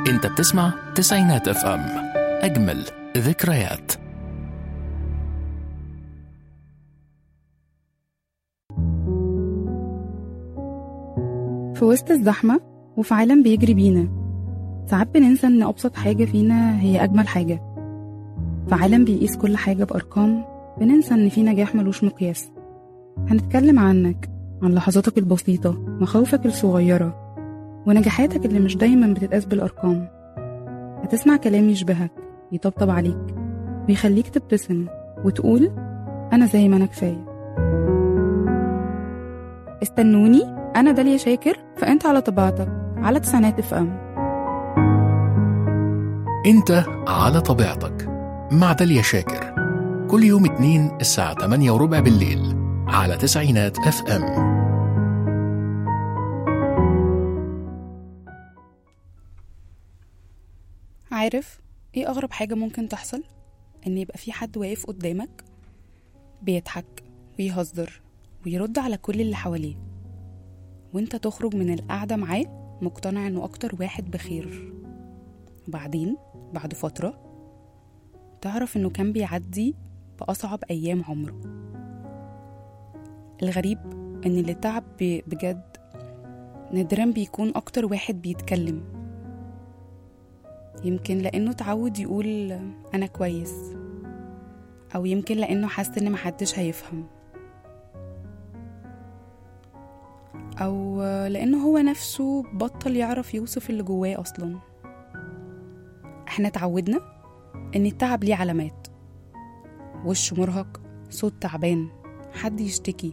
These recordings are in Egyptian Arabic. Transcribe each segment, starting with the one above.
انت بتسمع تسعينات اف ام اجمل ذكريات في وسط الزحمة وفي عالم بيجري بينا ساعات بننسى إن أبسط حاجة فينا هي أجمل حاجة في عالم بيقيس كل حاجة بأرقام بننسى إن في نجاح ملوش مقياس هنتكلم عنك عن لحظاتك البسيطة مخاوفك الصغيرة ونجاحاتك اللي مش دايما بتتقاس بالأرقام هتسمع كلام يشبهك يطبطب عليك ويخليك تبتسم وتقول أنا زي ما أنا كفاية استنوني أنا داليا شاكر فأنت على طبيعتك على تسعينات اف ام انت على طبيعتك مع داليا شاكر كل يوم اتنين الساعة 8 وربع بالليل على تسعينات اف ام عارف ايه أغرب حاجة ممكن تحصل؟ إن يبقى في حد واقف قدامك بيضحك ويهزر ويرد على كل اللي حواليه وانت تخرج من القعدة معاه مقتنع انه أكتر واحد بخير وبعدين بعد فترة تعرف انه كان بيعدي بأصعب أيام عمره الغريب ان اللي تعب ب- بجد نادرا بيكون أكتر واحد بيتكلم يمكن لأنه اتعود يقول أنا كويس أو يمكن لأنه حس إن محدش هيفهم أو لأنه هو نفسه بطل يعرف يوصف اللي جواه أصلا احنا اتعودنا إن التعب ليه علامات وش مرهق صوت تعبان حد يشتكي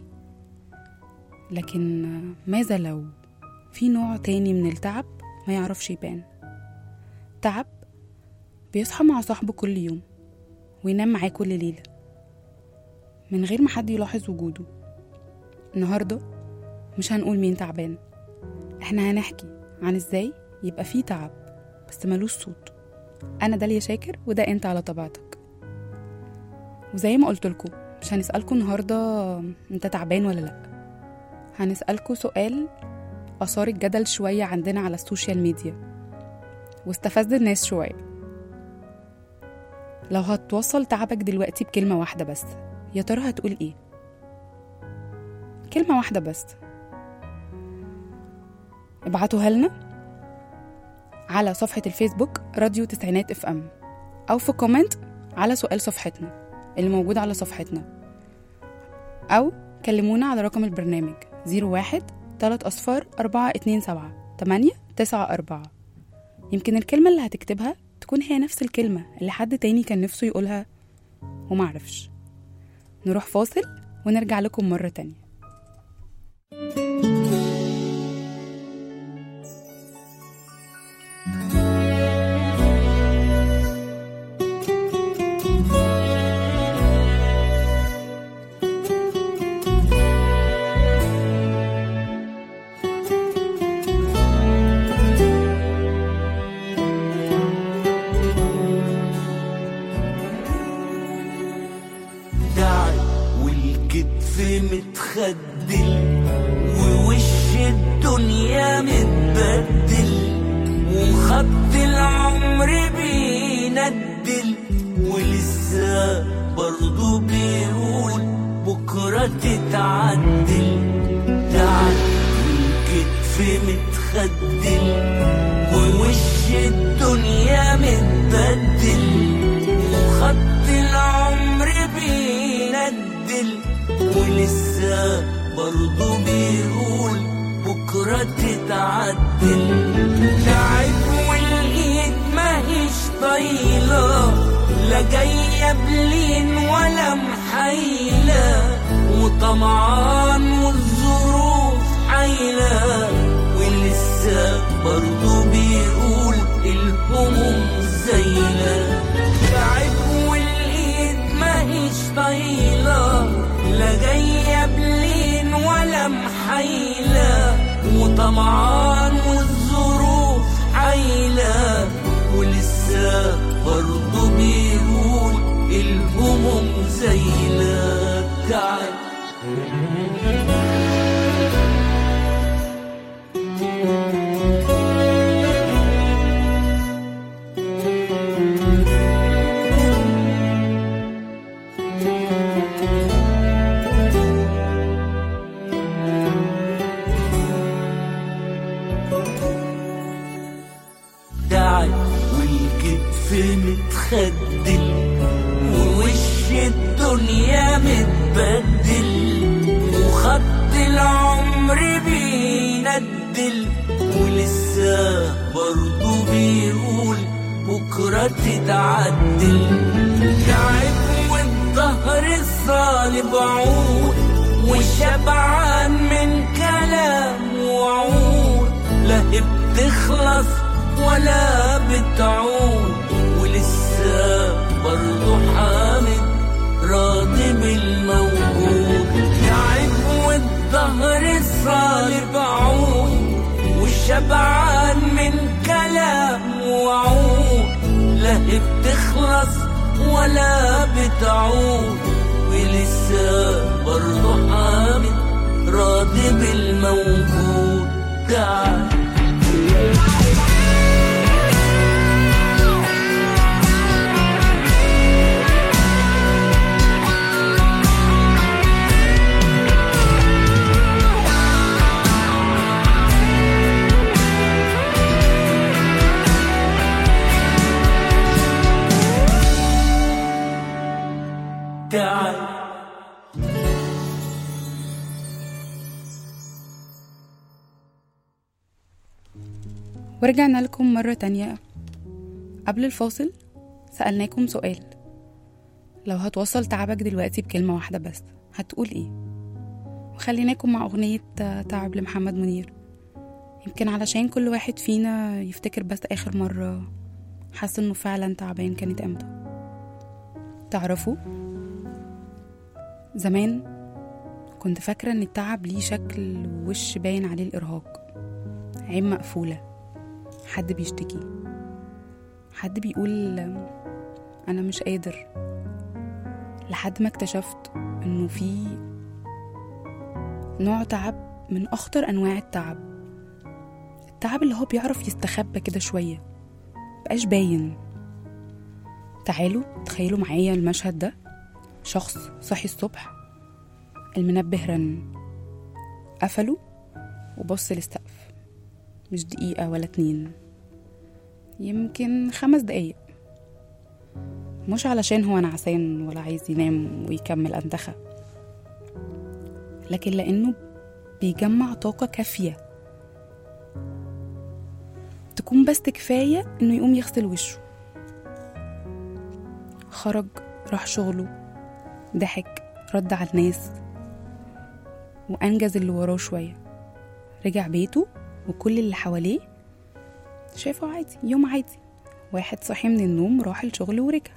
لكن ماذا لو في نوع تاني من التعب ما يعرفش يبان تعب بيصحى مع صاحبه كل يوم وينام معاه كل ليلة من غير ما حد يلاحظ وجوده النهاردة مش هنقول مين تعبان احنا هنحكي عن ازاي يبقى فيه تعب بس ملوش صوت انا داليا شاكر وده انت على طبيعتك وزي ما قلت لكم مش هنسألكم النهاردة انت تعبان ولا لا هنسألكم سؤال أثار الجدل شوية عندنا على السوشيال ميديا واستفز الناس شوية لو هتوصل تعبك دلوقتي بكلمة واحدة بس يا ترى هتقول ايه؟ كلمة واحدة بس ابعتوها لنا على صفحة الفيسبوك راديو تسعينات اف ام أو في كومنت على سؤال صفحتنا اللي موجود على صفحتنا أو كلمونا على رقم البرنامج 01 3 أصفار 427 8 9 4 يمكن الكلمة اللي هتكتبها تكون هي نفس الكلمة اللي حد تاني كان نفسه يقولها ومعرفش نروح فاصل ونرجع لكم مرة تانية داعي والكتف متخدل ووش الدنيا متبدل وخط العمر بيندل ولسه برضه بيقول بكرة تتعدل داعي والكتف متخدل ووش الدنيا متبدل وخط العمر بيندل ولسه برضه بيقول بكرة تتعدل تعب والايد ماهيش طايلة لا جاية بلين ولا محايلة وطمعان والظروف حايلة ولسه برضه بيقول الهموم زايلة تعب والايد ماهيش طايلة لا جاية بلين ولا محايلة وطمعان والظروف حايلة ولسه برضه بيقول الهموم زايلة تعب متخدل ووش الدنيا متبدل وخط العمر بيندل ولسه برضه بيقول بكرة تتعدل تعب والظهر الصالب عود وشبعان من كلام وعود لا هي بتخلص ولا بتعود ولسه برضه حامد راضي بالموجود تعب والظهر الصالب عود وشبعان من كلام وعود لا هي بتخلص ولا بتعود ولسه برضه حامد راضي بالموجود تعال تعال ورجعنا لكم مرة تانية قبل الفاصل سألناكم سؤال لو هتوصل تعبك دلوقتي بكلمة واحدة بس هتقول ايه وخليناكم مع أغنية تعب لمحمد منير يمكن علشان كل واحد فينا يفتكر بس آخر مرة حس إنه فعلا تعبان كانت امتى تعرفوا زمان كنت فاكرة إن التعب ليه شكل ووش باين عليه الإرهاق عين مقفولة حد بيشتكي حد بيقول أنا مش قادر لحد ما اكتشفت إنه في نوع تعب من أخطر أنواع التعب التعب اللي هو بيعرف يستخبى كده شوية مبقاش باين تعالوا تخيلوا معايا المشهد ده شخص صحي الصبح المنبه رن قفله وبص للسقف مش دقيقة ولا اتنين يمكن خمس دقايق مش علشان هو نعسان ولا عايز ينام ويكمل أنتخة لكن لأنه بيجمع طاقة كافية تكون بس كفاية إنه يقوم يغسل وشه خرج راح شغله ضحك رد على الناس وأنجز اللي وراه شوية رجع بيته وكل اللي حواليه شايفه عادي يوم عادي واحد صحي من النوم راح الشغل ورجع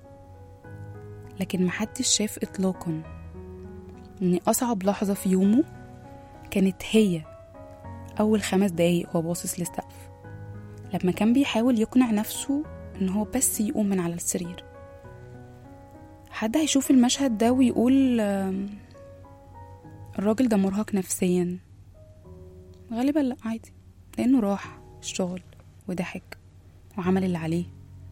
لكن محدش شاف إطلاقا إن أصعب لحظة في يومه كانت هي أول خمس دقايق هو باصص للسقف لما كان بيحاول يقنع نفسه إن هو بس يقوم من على السرير حد هيشوف المشهد ده ويقول آم، الراجل ده مرهق نفسيا غالبا لا عادي لأنه راح الشغل وضحك وعمل اللي عليه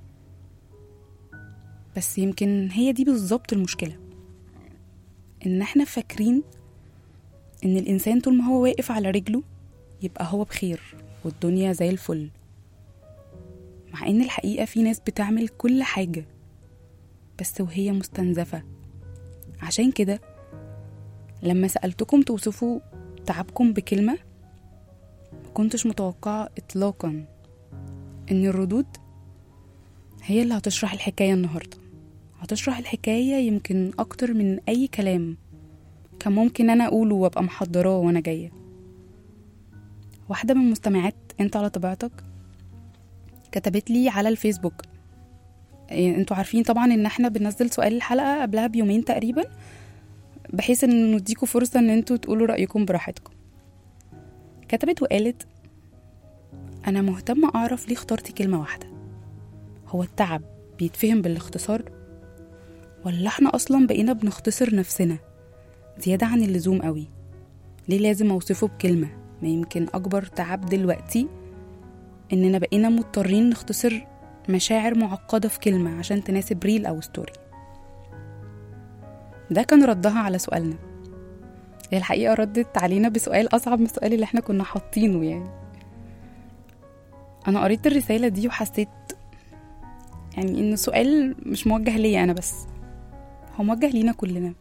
بس يمكن هي دي بالظبط المشكلة إن احنا فاكرين إن الإنسان طول ما هو واقف على رجله يبقى هو بخير والدنيا زي الفل مع إن الحقيقة في ناس بتعمل كل حاجة بس وهي مستنزفة عشان كده لما سألتكم توصفوا تعبكم بكلمة مكنتش متوقعة إطلاقا إن الردود هي اللي هتشرح الحكاية النهاردة هتشرح الحكاية يمكن أكتر من أي كلام كان ممكن أنا أقوله وأبقى محضراه وأنا جاية واحدة من مستمعات أنت على طبيعتك كتبت لي على الفيسبوك إيه، انتوا عارفين طبعا ان احنا بننزل سؤال الحلقة قبلها بيومين تقريبا بحيث ان نديكوا فرصة ان انتوا تقولوا رأيكم براحتكم كتبت وقالت انا مهتمة اعرف ليه اخترتي كلمة واحدة هو التعب بيتفهم بالاختصار ولا احنا اصلا بقينا بنختصر نفسنا زيادة عن اللزوم قوي ليه لازم اوصفه بكلمة ما يمكن اكبر تعب دلوقتي اننا بقينا مضطرين نختصر مشاعر معقدة في كلمة عشان تناسب ريل أو ستوري ده كان ردها على سؤالنا هي الحقيقة ردت علينا بسؤال أصعب من السؤال اللي احنا كنا حاطينه يعني أنا قريت الرسالة دي وحسيت يعني إن السؤال مش موجه ليا أنا بس هو موجه لينا كلنا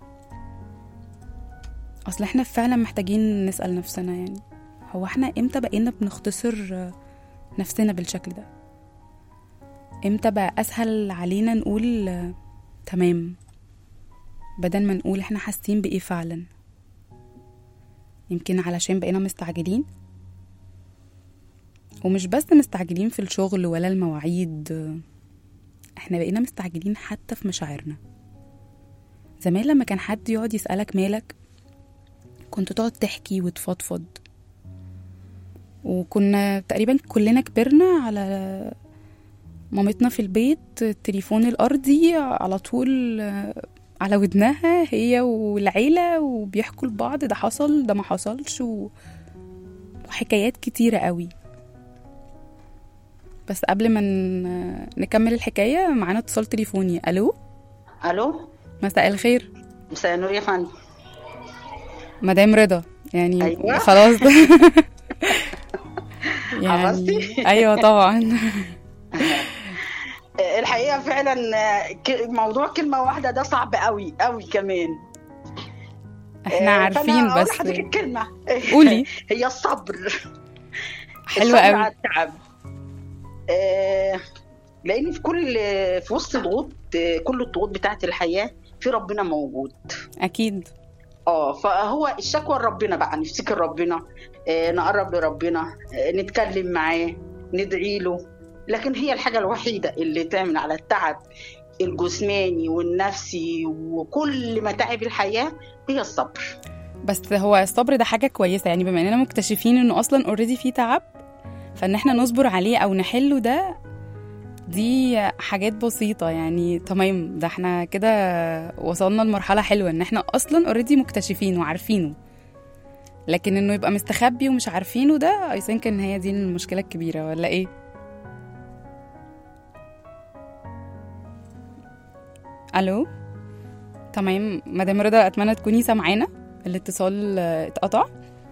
أصل احنا فعلا محتاجين نسأل نفسنا يعني هو احنا امتى بقينا بنختصر نفسنا بالشكل ده امتى بقى أسهل علينا نقول آه، تمام بدل ما نقول احنا حاسين بإيه فعلا يمكن علشان بقينا مستعجلين ومش بس مستعجلين في الشغل ولا المواعيد آه، احنا بقينا مستعجلين حتى في مشاعرنا زمان لما كان حد يقعد يسألك مالك كنت تقعد تحكي وتفضفض وكنا تقريبا كلنا كبرنا على مامتنا في البيت التليفون الأرضي على طول آه، على ودنها هي والعيلة وبيحكوا لبعض ده حصل ده ما حصلش و... وحكايات كتيرة قوي بس قبل ما ن- نكمل الحكاية معانا اتصال تليفوني ألو الو مساء الخير مساء النور يا فندم مدام رضا يعني أيوة. خلاص حفظتي؟ يعني ايوه طبعا آه، الحقيقه فعلا آه، ك- موضوع كلمه واحده ده صعب قوي قوي كمان احنا آه، عارفين فأنا أقول بس لحضرتك الكلمه قولي هي الصبر حلوة الصبر قوي على التعب آه، لان في كل في وسط ضغوط آه، كل الضغوط بتاعت الحياه في ربنا موجود اكيد اه فهو الشكوى لربنا بقى نفتكر ربنا آه، نقرب لربنا آه، نتكلم معاه ندعي له لكن هي الحاجة الوحيدة اللي تعمل على التعب الجسماني والنفسي وكل متاعب الحياة هي الصبر بس هو الصبر ده حاجة كويسة يعني بما اننا مكتشفين انه اصلا اوريدي في تعب فان احنا نصبر عليه او نحله ده دي حاجات بسيطة يعني تمام ده احنا كده وصلنا لمرحلة حلوة ان احنا اصلا اوريدي مكتشفين وعارفينه لكن انه يبقى مستخبي ومش عارفينه ده اي ثينك ان هي دي المشكلة الكبيرة ولا ايه؟ الو تمام مدام رضا اتمنى تكوني سامعانا الاتصال آه، اتقطع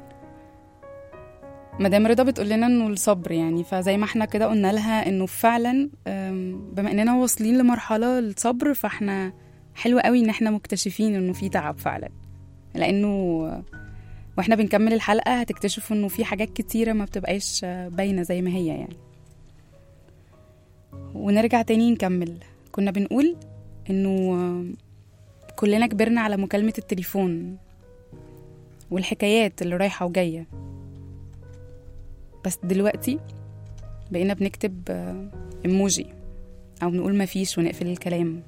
مدام رضا بتقول لنا انه الصبر يعني فزي ما احنا كده قلنا لها انه فعلا آم، بما اننا واصلين لمرحله الصبر فاحنا حلو قوي ان احنا مكتشفين انه في تعب فعلا لانه آه، واحنا بنكمل الحلقه هتكتشفوا انه في حاجات كتيره ما بتبقاش آه، باينه زي ما هي يعني ونرجع تاني نكمل كنا بنقول انه آه، كلنا كبرنا على مكالمة التليفون والحكايات اللي رايحة وجاية بس دلوقتي بقينا بنكتب آه، ايموجي أو نقول مفيش ونقفل الكلام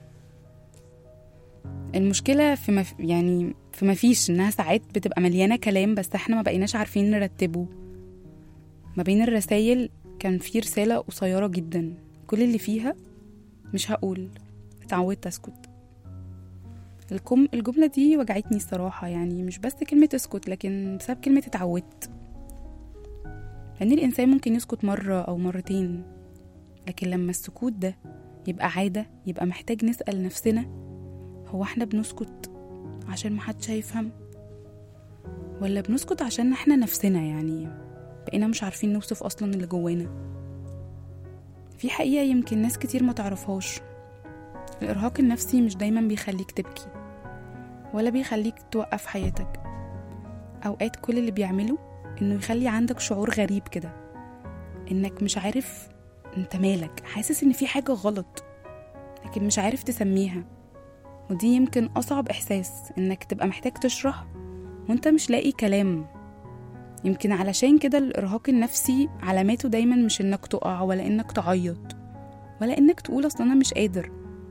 المشكلة في مف... يعني في مفيش إنها ساعات بتبقى مليانة كلام بس احنا ما بقيناش عارفين نرتبه ما بين الرسايل كان في رسالة قصيرة جدا كل اللي فيها مش هقول اتعودت اسكت الكم الجملة دي وجعتني الصراحة يعني مش بس كلمة اسكت لكن بسبب كلمة اتعودت لأن الإنسان ممكن يسكت مرة أو مرتين لكن لما السكوت ده يبقى عادة يبقى محتاج نسأل نفسنا هو احنا بنسكت عشان محدش هيفهم ولا بنسكت عشان احنا نفسنا يعني بقينا مش عارفين نوصف أصلا اللي جوانا في حقيقة يمكن ناس كتير ما تعرفهاش الإرهاق النفسي مش دايما بيخليك تبكي ولا بيخليك توقف حياتك أوقات كل اللي بيعمله إنه يخلي عندك شعور غريب كده إنك مش عارف أنت مالك حاسس إن في حاجة غلط لكن مش عارف تسميها ودي يمكن أصعب إحساس إنك تبقى محتاج تشرح وأنت مش لاقي كلام يمكن علشان كده الإرهاق النفسي علاماته دايما مش إنك تقع ولا إنك تعيط ولا إنك تقول أصل أنا مش قادر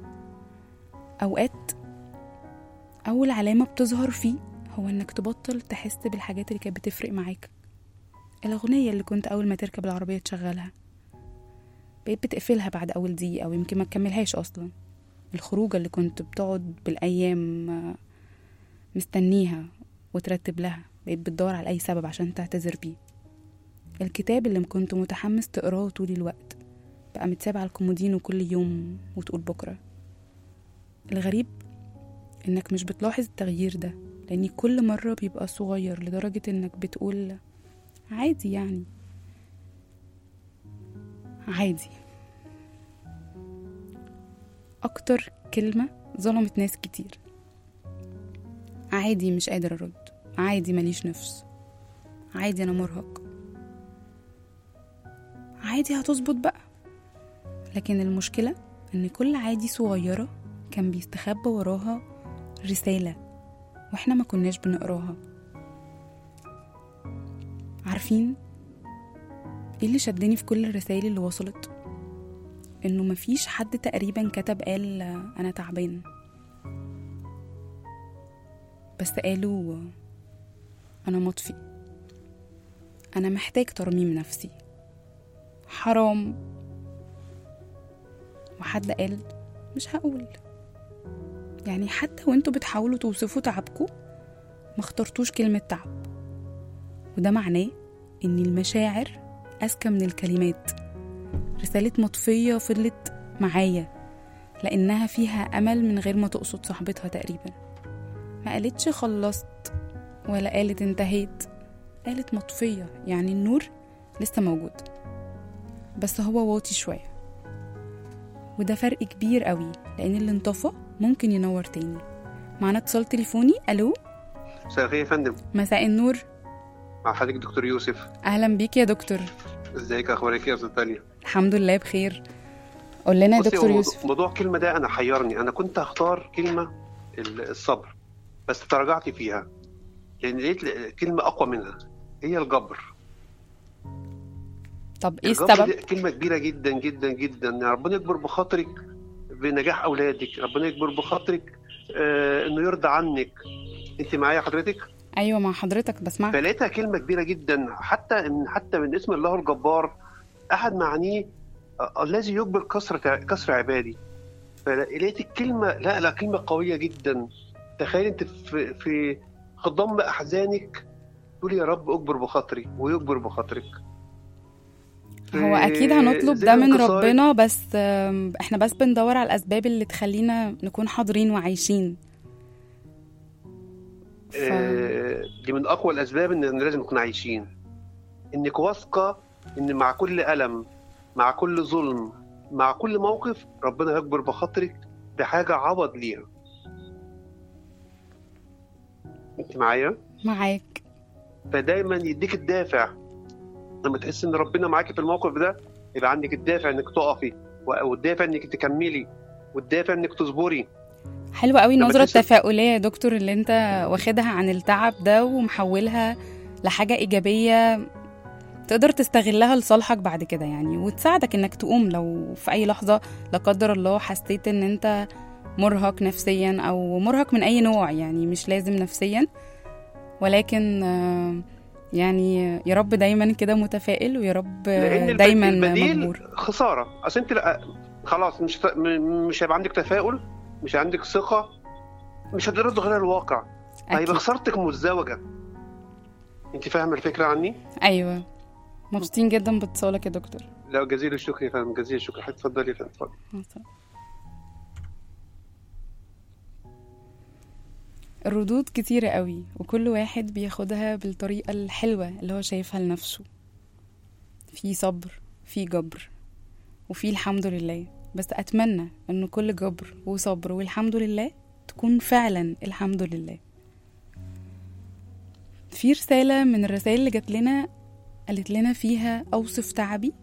أوقات أول علامة بتظهر فيه هو إنك تبطل تحس بالحاجات اللي كانت بتفرق معاك الأغنية اللي كنت أول ما تركب العربية تشغلها بقيت بتقفلها بعد أول دقيقة أو يمكن ما تكملهاش أصلا الخروجة اللي كنت بتقعد بالأيام آه، مستنيها وترتب لها بقيت بتدور على أي سبب عشان تعتذر بيه الكتاب اللي كنت متحمس تقراه طول الوقت بقى متساب على الكومودينو كل يوم وتقول بكرة الغريب إنك مش بتلاحظ التغيير ده لأن كل مرة بيبقى صغير لدرجة إنك بتقول عادي يعني عادي أكتر كلمة ظلمت ناس كتير عادي مش قادر أرد عادي ماليش نفس عادي أنا مرهق عادي هتظبط بقى لكن المشكلة إن كل عادي صغيرة كان بيستخبى وراها رسالة واحنا ما كناش بنقراها عارفين ايه اللي شدني في كل الرسائل اللي وصلت انه مفيش حد تقريبا كتب قال انا تعبان بس قالوا انا مطفي انا محتاج ترميم نفسي حرام وحد قال مش هقول يعني حتى وانتوا بتحاولوا توصفوا تعبكم ما اخترتوش كلمة تعب وده معناه ان المشاعر اذكى من الكلمات رسالة مطفية فضلت معايا لانها فيها امل من غير ما تقصد صاحبتها تقريبا ما قالتش خلصت ولا قالت انتهيت قالت مطفية يعني النور لسه موجود بس هو واطي شوية وده فرق كبير قوي لان اللي انطفى ممكن ينور تاني معانا اتصال تليفوني الو مساء الخير يا فندم مساء النور مع حضرتك دكتور يوسف اهلا بيك يا دكتور ازيك اخبارك إيه يا استاذ تانية الحمد لله بخير قول لنا يا بصي، دكتور هو يوسف موضوع الكلمة ده أنا حيرني أنا كنت هختار كلمة ال- الصبر بس تراجعت فيها لأن لقيت ل- كلمة أقوى منها هي الجبر طب ايه الجبر السبب دي كلمة كبيرة جدا جدا جدا يعني ربنا يكبر بخاطرك بنجاح أولادك ربنا يكبر بخاطرك آه إنه يرضى عنك أنت معايا حضرتك ايوه مع حضرتك بسمعك فلقيتها كلمة كبيرة جدا حتى من حتى من اسم الله الجبار أحد معانيه آه، الذي يجبر كسر كسر عبادي فلقيت الكلمة لا لا كلمة قوية جدا تخيل أنت في في خضم أحزانك تقول يا رب أجبر بخاطري ويجبر بخاطرك هو في اكيد هنطلب زي ده من انكسار- ربنا بس آم، احنا بس بندور على الاسباب اللي تخلينا نكون حاضرين وعايشين ف... آه، دي من اقوى الاسباب ان إن لازم نكون عايشين انك واثقه ان مع كل الم مع كل ظلم مع كل موقف ربنا يكبر بخاطرك بحاجه عوض ليها انت معايا معاك فدايما يديك الدافع لما تحس ان ربنا معاكي في الموقف ده يبقى عندك الدافع انك تقفي و- والدافع انك تكملي والدافع انك تصبري حلوة قوي لما النظرة تحس- التفاؤلية يا دكتور اللي انت واخدها عن التعب ده ومحولها لحاجة إيجابية تقدر تستغلها لصالحك بعد كده يعني وتساعدك انك تقوم لو في أي لحظة لا قدر الله حسيت ان انت مرهق نفسيا أو مرهق من أي نوع يعني مش لازم نفسيا ولكن آه، يعني يا رب دايما كده متفائل ويا رب لان الب- دايما البديل مجبور خساره اصل انت لا خلاص مش ت- م- مش هيبقى عندك تفاؤل مش عندك ثقه مش هتقدر تغير الواقع هيبقى أكيد. خسارتك مزدوجه انت فاهمه الفكره عني أيوة مبسوطين جدا باتصالك يا دكتور لا جزيل الشكر يا فندم جزيل الشكر حضرتك اتفضلي يا فندم اتفضلي مثلا. الردود كتيرة قوي وكل واحد بياخدها بالطريقة الحلوة اللي هو شايفها لنفسه في صبر في جبر وفي الحمد لله بس أتمنى أنه كل جبر وصبر والحمد لله تكون فعلا الحمد لله في رسالة من الرسائل اللي جات لنا قالت لنا فيها أوصف تعبي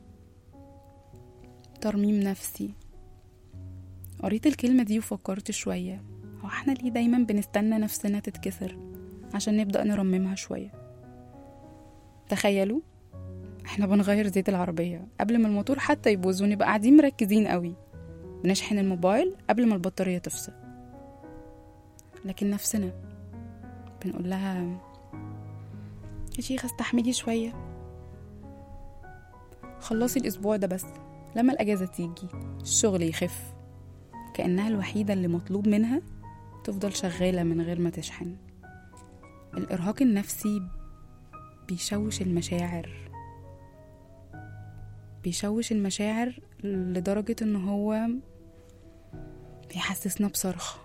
ترميم نفسي قريت الكلمة دي وفكرت شوية هو احنا ليه دايما بنستنى نفسنا تتكسر عشان نبدأ نرممها شوية تخيلوا احنا بنغير زيت العربية قبل ما الموتور حتى يبوظ ونبقى قاعدين مركزين قوي بنشحن الموبايل قبل ما البطارية تفصل لكن نفسنا بنقول لها يا شيخة استحملي شوية خلصي الأسبوع ده بس لما الأجازة تيجي الشغل يخف كأنها الوحيدة اللي مطلوب منها تفضل شغالة من غير ما تشحن الإرهاق النفسي بيشوش المشاعر بيشوش المشاعر لدرجة إن هو بيحسسنا بصرخة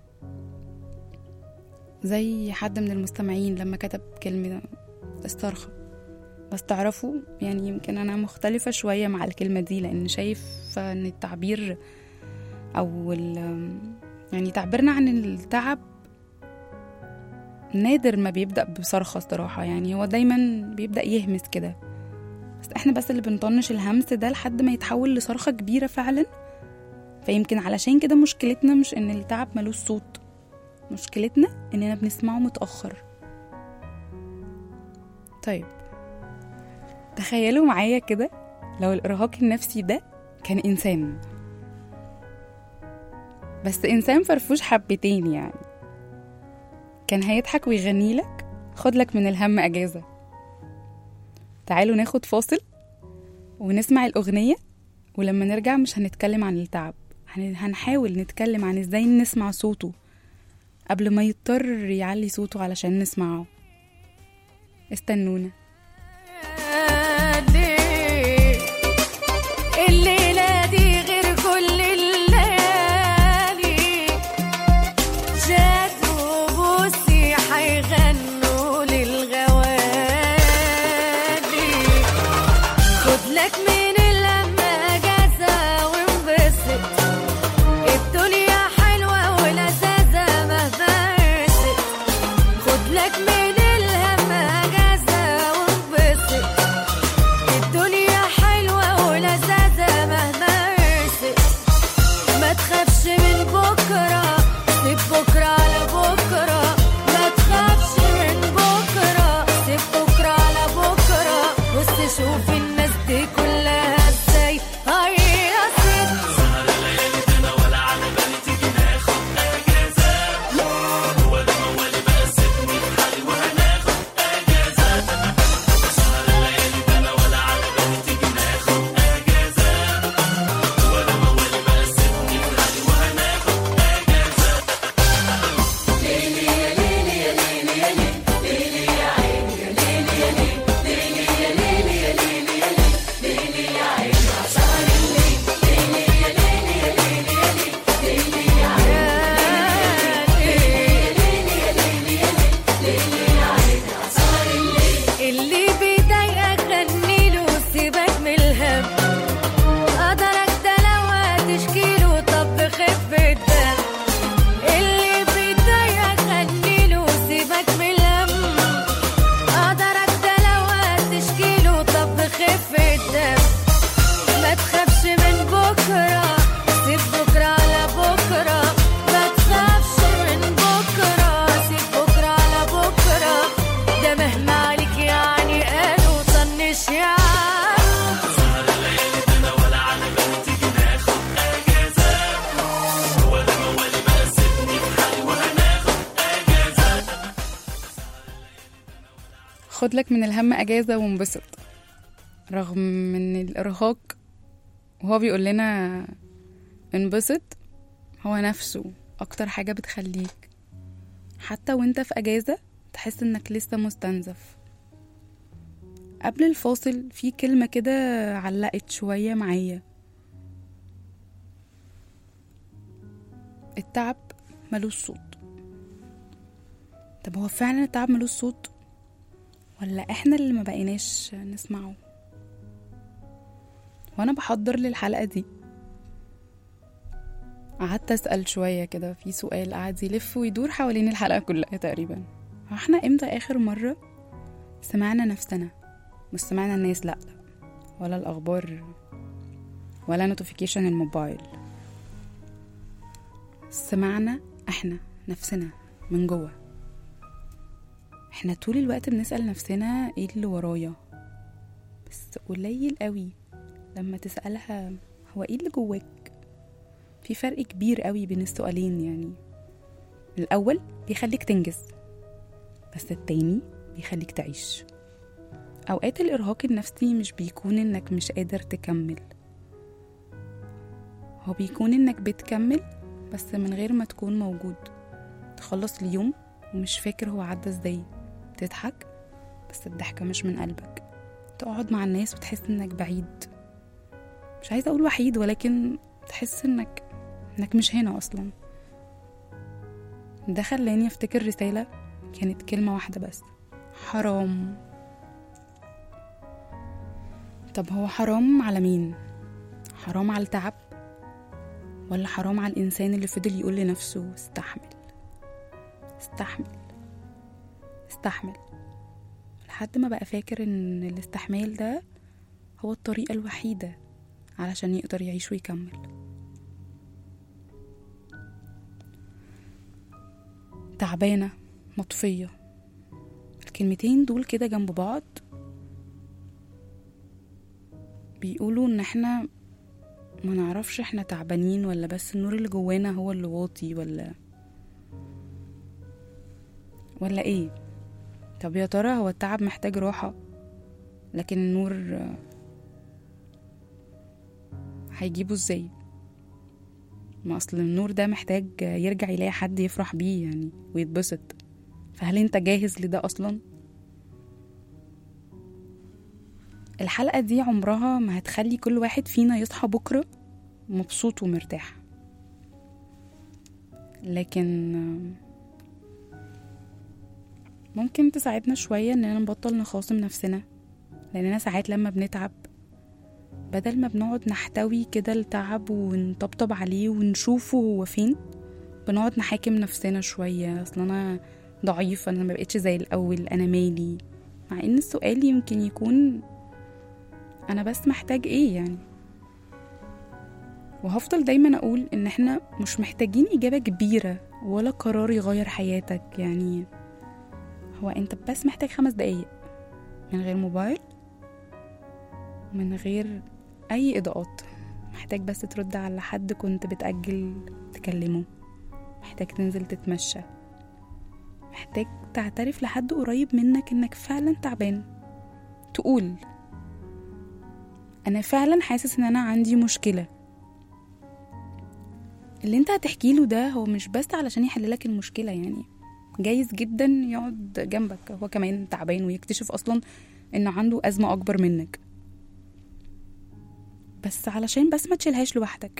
زي حد من المستمعين لما كتب كلمة استرخى بس تعرفوا يعني يمكن أنا مختلفة شوية مع الكلمة دي لأن شايفة إن التعبير او ال- يعني تعبيرنا عن التعب نادر ما بيبدأ بصرخة الصراحة يعني هو دايما بيبدأ يهمس كده بس احنا بس اللي بنطنش الهمس ده لحد ما يتحول لصرخة كبيرة فعلا فيمكن علشان كده مشكلتنا مش ان التعب ملوش صوت مشكلتنا اننا بنسمعه متأخر طيب تخيلوا معايا كده لو الإرهاق النفسي ده كان إنسان بس إنسان فرفوش حبتين يعني كان هيضحك ويغني لك خد لك من الهم أجازة تعالوا ناخد فاصل ونسمع الأغنية ولما نرجع مش هنتكلم عن التعب هن- هنحاول نتكلم عن ازاي نسمع صوته قبل ما يضطر يعلي صوته علشان نسمعه استنونا ليه الليلة دي غير كل الليالي جاد وبوسي حيغنوا للغوالي خد لك من اللمة أجازة وانبسط الدنيا حلوة ولذاذة مهما رست خد لك من الهم أجازة وانبسط الدنيا حلوة ولذاذة مهما رست ما تخافش من بكرة سيب بكرة على بكرة ما تخافش من بكرة سيب بكرة على بكرة بص شوف الناس دي كلها ازاي هيصت اللي بيضايقك غنيله سيبك من الهم قدرك ده لو هتشكيله طب خف الدم اللي بيضايقك غنيله سيبك من الهم قدرك ده لو هتشكيله طب خف الدم ما تخافش من بكرة سيب بكرة على بكرة ما تخافش من بكرة سيب بكرة على بكرة ده مهما عليك يعني قالوا طنش يعني خد لك من الهم أجازة وانبسط رغم من الإرهاق وهو بيقول لنا انبسط هو نفسه أكتر حاجة بتخليك حتى وانت في أجازة تحس انك لسه مستنزف قبل الفاصل في كلمة كده علقت شوية معايا التعب ملوش صوت طب هو فعلا التعب ملوش صوت ولا احنا اللي ما بقيناش نسمعه وانا بحضر للحلقة دي قعدت اسأل شوية كده في سؤال قعد يلف ويدور حوالين الحلقة كلها تقريبا هو احنا امتى اخر مرة سمعنا نفسنا مش سمعنا الناس لا ولا الاخبار ولا نوتيفيكيشن الموبايل سمعنا احنا نفسنا من جوه احنا طول الوقت بنسأل نفسنا ايه اللي ورايا بس قليل قوي لما تسألها هو ايه اللي جواك في فرق كبير قوي بين السؤالين يعني الأول بيخليك تنجز بس التاني بيخليك تعيش أوقات الإرهاق النفسي مش بيكون إنك مش قادر تكمل هو بيكون إنك بتكمل بس من غير ما تكون موجود تخلص اليوم ومش فاكر هو عدى ازاي تضحك بس الضحكة مش من قلبك تقعد مع الناس وتحس انك بعيد مش عايزة اقول وحيد ولكن تحس انك انك مش هنا اصلا ده خلاني افتكر رسالة كانت كلمة واحدة بس حرام طب هو حرام على مين حرام على التعب ولا حرام على الإنسان اللي فضل يقول لنفسه استحمل استحمل استحمل لحد ما بقى فاكر إن الاستحمال ده هو الطريقة الوحيدة علشان يقدر يعيش ويكمل تعبانة مطفية الكلمتين دول كده جنب بعض بيقولوا ان احنا ما نعرفش احنا تعبانين ولا بس النور اللي جوانا هو اللي واطي ولا ولا ايه طب يا ترى هو التعب محتاج راحة لكن النور آه، هيجيبه ازاي ما اصل النور ده محتاج يرجع يلاقي حد يفرح بيه يعني ويتبسط فهل انت جاهز لده اصلا الحلقة دي عمرها ما هتخلي كل واحد فينا يصحى بكرة مبسوط ومرتاح لكن آه، ممكن تساعدنا شوية اننا نبطل نخاصم نفسنا لاننا ساعات لما بنتعب بدل ما بنقعد نحتوي كده التعب ونطبطب عليه ونشوفه هو فين بنقعد نحاكم نفسنا شوية اصل انا ضعيفة انا ما بقتش زي الاول انا مالي مع ان السؤال يمكن يكون انا بس محتاج ايه يعني وهفضل دايما اقول ان احنا مش محتاجين اجابة كبيرة ولا قرار يغير حياتك يعني هو انت بس محتاج خمس دقايق من غير موبايل من غير اي اضاءات محتاج بس ترد على حد كنت بتأجل تكلمه محتاج تنزل تتمشى محتاج تعترف لحد قريب منك انك فعلا تعبان تقول انا فعلا حاسس ان انا عندي مشكله اللي انت هتحكي له ده هو مش بس علشان يحللك المشكله يعني جايز جدا يقعد جنبك هو كمان تعبان ويكتشف اصلا انه عنده ازمه اكبر منك بس علشان بس ما تشيلهاش لوحدك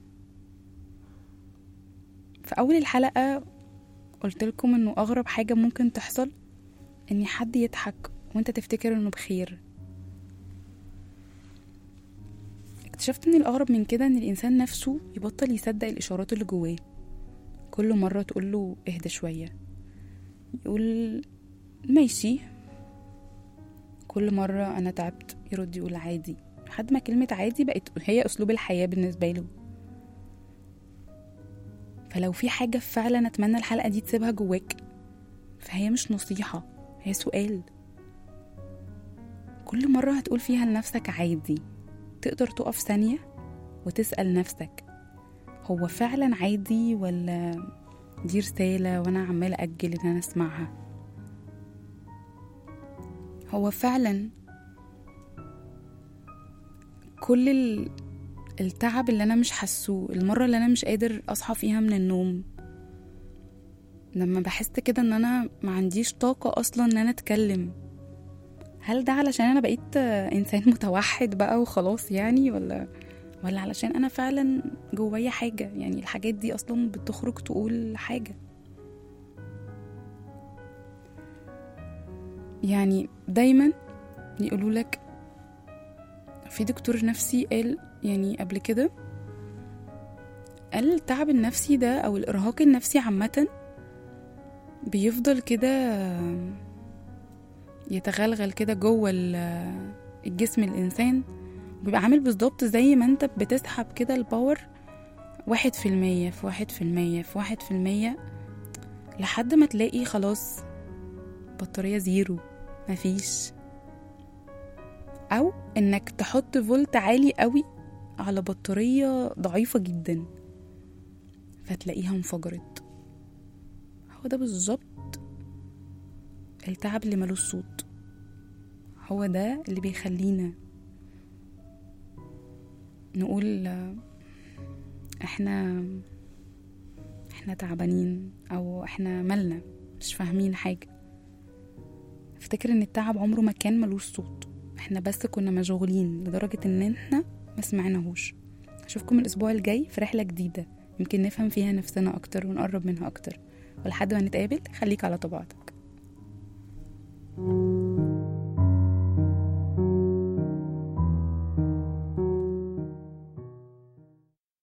في اول الحلقه قلت لكم انه اغرب حاجه ممكن تحصل ان حد يضحك وانت تفتكر انه بخير اكتشفت ان الاغرب من كده ان الانسان نفسه يبطل يصدق الاشارات اللي جواه كل مره تقول له اهدى شويه يقول ماشي كل مرة أنا تعبت يرد يقول عادي لحد ما كلمة عادي بقت هي أسلوب الحياة بالنسبة له فلو في حاجة فعلا أتمنى الحلقة دي تسيبها جواك فهي مش نصيحة هي سؤال كل مرة هتقول فيها لنفسك عادي تقدر تقف ثانية وتسأل نفسك هو فعلا عادي ولا دي رسالة وأنا عمالة أجل إن أنا أسمعها هو فعلا كل ال- التعب اللي أنا مش حاسه المرة اللي أنا مش قادر أصحى فيها من النوم لما بحس كده إن أنا ما عنديش طاقة أصلا إن أنا أتكلم هل ده علشان أنا بقيت آه، إنسان متوحد بقى وخلاص يعني ولا ولا علشان انا فعلا جوايا حاجه يعني الحاجات دي اصلا بتخرج تقول حاجه يعني دايما يقولوا لك في دكتور نفسي قال يعني قبل كده قال التعب النفسي ده او الارهاق النفسي عامه بيفضل كده يتغلغل كده جوه ال- الجسم الانسان بيبقى عامل بالظبط زي ما انت بتسحب كده الباور واحد في المية في واحد في المية في واحد في المية لحد ما تلاقي خلاص بطارية زيرو مفيش أو إنك تحط فولت عالي قوي على بطارية ضعيفة جدا فتلاقيها انفجرت هو ده بالظبط التعب اللي ملوش صوت هو ده اللي بيخلينا نقول آه، احنا احنا تعبانين او احنا مالنا مش فاهمين حاجة افتكر ان التعب عمره ما كان ملوش صوت احنا بس كنا مشغولين لدرجة ان احنا ما سمعناهوش اشوفكم الاسبوع الجاي في رحلة جديدة يمكن نفهم فيها نفسنا اكتر ونقرب منها اكتر ولحد ما نتقابل خليك على طبيعتك